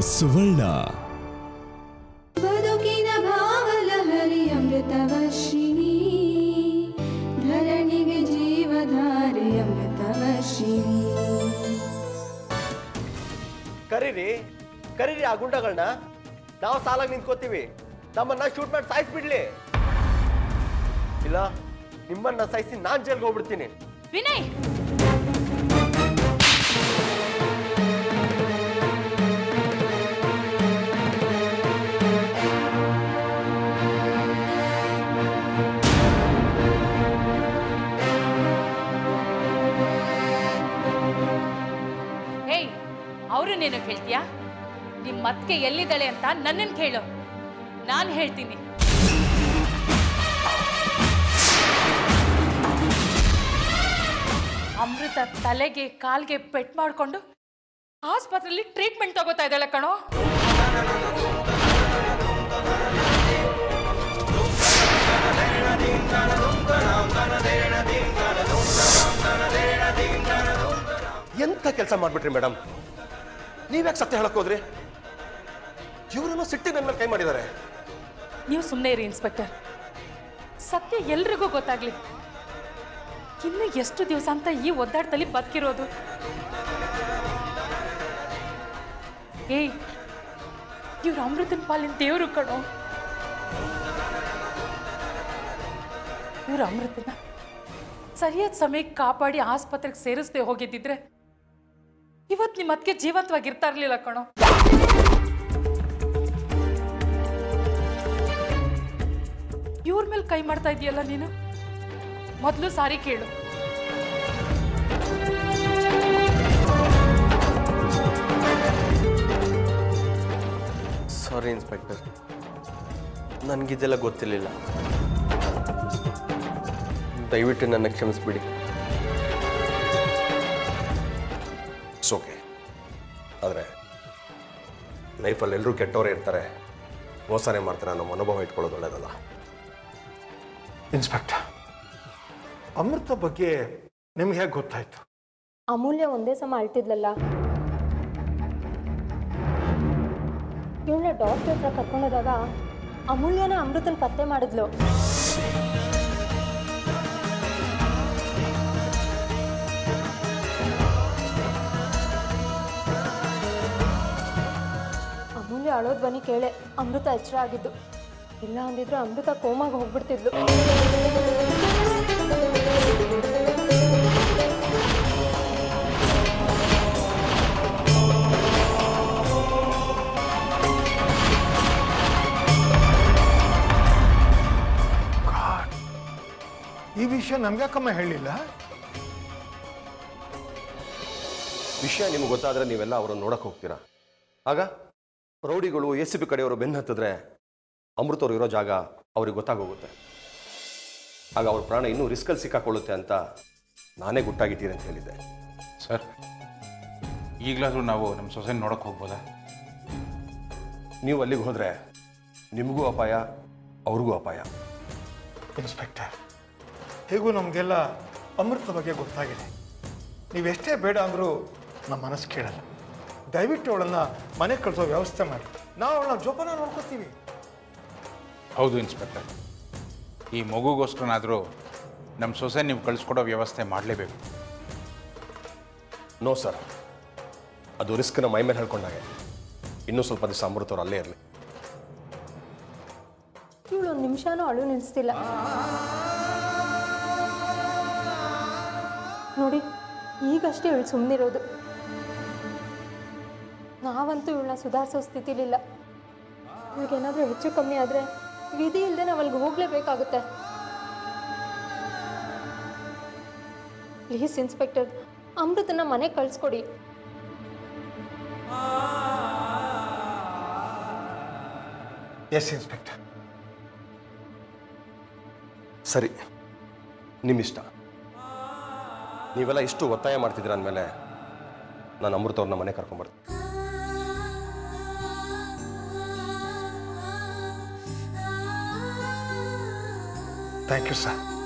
ಸುವರ್ಣ ಬದುಕಿನ ಭಾವಲಹರಿ ಅಮೃತವರ್ಷಿಣಿ ಧರಣಿಗೆ ಜೀವಧಾರೆ ಅಮೃತವರ್ಷಿಣಿ ಕರೀರಿ ಕರೀರಿ ಆ ಗುಂಡಗಳನ್ನ ನಾವು ಸಾಲಾಗಿ ನಿಂತ್ಕೋತೀವಿ ನಮ್ಮನ್ನ ಶೂಟ್ ಮಾಡಿ ಸಾಯಿಸ್ಬಿಡ್ಲಿ ಇಲ್ಲ ನಿಮ್ಮನ್ನ ಸಾಯಿಸಿ ನಾನ್ ಜೈಲ್ಗೆ ಹೋಗ್ಬಿಡ್ತೀನಿ ವಿನಯ್ ಹೇಯ್ ಅವರು ನೀನು ಹೇಳ್ತೀಯಾ ನಿಮ್ ಮತ್ಗೆ ಎಲ್ಲಿದ್ದಾಳೆ ಅಂತ ನನ್ನನ್ನು ಕೇಳು ನಾನು ಹೇಳ್ತೀನಿ ಅಮೃತ ತಲೆಗೆ ಕಾಲ್ಗೆ ಪೆಟ್ ಮಾಡ್ಕೊಂಡು ಆಸ್ಪತ್ರೆಯಲ್ಲಿ ಟ್ರೀಟ್ಮೆಂಟ್ ತಗೋತಾ ಇದ್ದಾಳೆ ಕಣೋ ಎಂತ ಕೆಲಸ ಮಾಡ್ಬಿಟ್ರಿ ಮೇಡಮ್ ನೀವ್ಯಾಕೆ ಸತ್ಯ ಹೇಳಕ್ ಹೋದ್ರಿ ಇವರನ್ನು ಸಿಟ್ಟಿ ನನ್ನ ಮೇಲೆ ಕೈ ಮಾಡಿದ್ದಾರೆ ನೀವು ಸುಮ್ಮನೆ ಇರಿ ಇನ್ಸ್ಪೆಕ್ಟರ್ ಸತ್ಯ ಎಲ್ರಿಗೂ ಗೊತ್ತಾಗ್ಲಿ ಇನ್ನು ಎಷ್ಟು ದಿವಸ ಅಂತ ಈ ಒದ್ದಾಟದಲ್ಲಿ ಬದುಕಿರೋದು ಏಯ್ ಇವ್ರ ಅಮೃತನ ಪಾಲಿನ ದೇವರು ಕಣೋ ಇವ್ರ ಅಮೃತನ ಸರಿಯಾದ ಸಮಯಕ್ಕೆ ಕಾಪಾಡಿ ಆಸ್ಪತ್ರೆಗೆ ಸೇರಿಸದೆ ಹೋಗಿದ್ದಿದ್ರೆ ಇವತ್ತು ನಿಮ್ಮ ಅದಕ್ಕೆ ಜೀವಂತವಾಗಿರ್ತಾ ಇರ್ಲಿಲ್ಲ ಕಣೋ ಇವ್ರ ಮೇಲೆ ಕೈ ಮಾಡ್ತಾ ಇದೆಯಲ್ಲ ನೀನು ಮೊದಲು ಸಾರಿ ಕೇಳು ಸಾರಿ ಇನ್ಸ್ಪೆಕ್ಟರ್ ನನಗಿದೆಲ್ಲ ಗೊತ್ತಿರಲಿಲ್ಲ ದಯವಿಟ್ಟು ನನ್ನ ಕ್ಷಮಿಸ್ಬಿಡಿ ಇಟ್ಸ್ ಓಕೆ ಆದರೆ ಲೈಫಲ್ಲಿ ಎಲ್ಲರೂ ಕೆಟ್ಟವರೇ ಇರ್ತಾರೆ ಮೋಸನೆ ಮಾಡ್ತಾರೆ ಅನ್ನೋ ಮನೋಭಾವ ಇಟ್ಕೊಳ್ಳೋದು ಒಳ್ಳೇದಲ್ಲ ಇನ್ಸ್ಪೆಕ್ಟರ್ ಅಮೃತ ಬಗ್ಗೆ ನಿಮ್ಗೆ ಹೇಗೆ ಗೊತ್ತಾಯ್ತು ಅಮೂಲ್ಯ ಒಂದೇ ಸಮ ಅಳ್ತಿದ್ಲಲ್ಲ ಇವಳನ್ನ ಡಾಕ್ಟರ್ ಹತ್ರ ಕರ್ಕೊಂಡೋದಾಗ ಅಮೂಲ್ಯನ ಅಮೃತನ ಪತ್ತೆ ಮಾಡಿದ್ಲು ಅಮೂಲ್ಯ ಅಳೋದ್ ಧ್ವನಿ ಕೇಳೆ ಅಮೃತ ಎಚ್ಚರ ಆಗಿದ್ದು ಇಲ್ಲ ಅಂದಿದ್ರೆ ಅಮೃತ ಕೋಮಾಗ ಹೋಗ್ಬಿಡ್ತಿದ್ಲು God. ಈ ವಿಷಯ ನಮ್ಗ್ಯಾಕಮ್ಮ ಹೇಳಿಲ್ಲ ವಿಷಯ ನಿಮ್ಗೆ ಗೊತ್ತಾದರೆ ನೀವೆಲ್ಲ ಅವರನ್ನು ನೋಡಕ್ಕೆ ಹೋಗ್ತೀರಾ ಆಗ ರೌಡಿಗಳು ಎ ಸಿ ಬಿ ಕಡೆಯವರು ಬೆನ್ನು ಹತ್ತಿದ್ರೆ ಅಮೃತವ್ರು ಇರೋ ಜಾಗ ಅವ್ರಿಗೆ ಗೊತ್ತಾಗೋಗುತ್ತೆ ಆಗ ಅವ್ರ ಪ್ರಾಣ ಇನ್ನೂ ರಿಸ್ಕಲ್ಲಿ ಸಿಕ್ಕಾಕೊಳ್ಳುತ್ತೆ ಅಂತ ನಾನೇ ಗುಟ್ಟಾಗಿಟ್ಟಿರಿ ಅಂತ ಹೇಳಿದ್ದೆ ಸರ್ ಈಗಲಾದರೂ ನಾವು ನಮ್ಮ ಸೊಸೆನ ನೋಡೋಕೆ ಹೋಗ್ಬೋದಾ ನೀವು ಅಲ್ಲಿಗೆ ಹೋದರೆ ನಿಮಗೂ ಅಪಾಯ ಅವ್ರಿಗೂ ಅಪಾಯ ಇನ್ಸ್ಪೆಕ್ಟರ್ ಹೇಗೂ ನಮಗೆಲ್ಲ ಅಮೃತ ಬಗ್ಗೆ ಗೊತ್ತಾಗಿದೆ ನೀವೆಷ್ಟೇ ಬೇಡ ಅಂದರೂ ನಮ್ಮ ಮನಸ್ಸು ಕೇಳಲ್ಲ ದಯವಿಟ್ಟು ಅವಳನ್ನ ಮನೆಗೆ ಕಳಿಸೋ ವ್ಯವಸ್ಥೆ ಮಾಡಿ ನಾವು ಅವಳನ್ನ ಜೋಪಾನ ನೋಡ್ಕೋತೀವಿ ಹೌದು ಇನ್ಸ್ಪೆಕ್ಟರ್ ಈ ಮಗುಗೋಸ್ಕರನಾದರೂ ನಮ್ಮ ಸೊಸೆ ನೀವು ಕಳಿಸ್ಕೊಡೋ ವ್ಯವಸ್ಥೆ ಮಾಡಲೇಬೇಕು ನೋ ಸರ್ ಅದು ರಿಸ್ಕ್ನ ಮೈ ಮೇಲೆ ಹೇಳ್ಕೊಂಡಾಗೆ ಇನ್ನೂ ಸ್ವಲ್ಪ ದಿವಸ ಅಮೃತವ್ರು ಅಲ್ಲೇ ಇರಲಿ ಇವಳು ಒಂದು ನಿಮಿಷನೂ ಅಳು ನಿಲ್ಲಿಸ್ತಿಲ್ಲ ನೋಡಿ ಈಗಷ್ಟೇ ಇವಳು ಸುಮ್ಮನಿರೋದು ನಾವಂತೂ ಇವಳನ್ನ ಸುಧಾರಿಸೋ ಸ್ಥಿತಿಲಿಲ್ಲ ಇವಳಿಗೇನಾದರೂ ಹೆಚ್ಚು ಕಮ್ಮಿ ಆದರೆ ವಿಧಿ ಇಲ್ಲದೆ ನಾವು ಅಲ್ಲಿಗೆ ಹೋಗಲೇಬೇಕಾಗುತ್ತೆ ಪ್ಲೀಸ್ ಇನ್ಸ್ಪೆಕ್ಟರ್ ಅಮೃತನ ಮನೆಗೆ ಕಳಿಸ್ಕೊಡಿ ಎಸ್ ಇನ್ಸ್ಪೆಕ್ಟರ್ ಸರಿ ನಿಮ್ಮಿಷ್ಟ ನೀವೆಲ್ಲ ಇಷ್ಟು ಒತ್ತಾಯ ಮಾಡ್ತಿದ್ದೀರ ಅಂದಮೇಲೆ ನಾನು ಅಮೃತವ್ರನ್ನ ಮನೆ ಕರ್ಕೊಂಬರ್ತೀನಿ ಥ್ಯಾಂಕ್ ಯು ಸರ್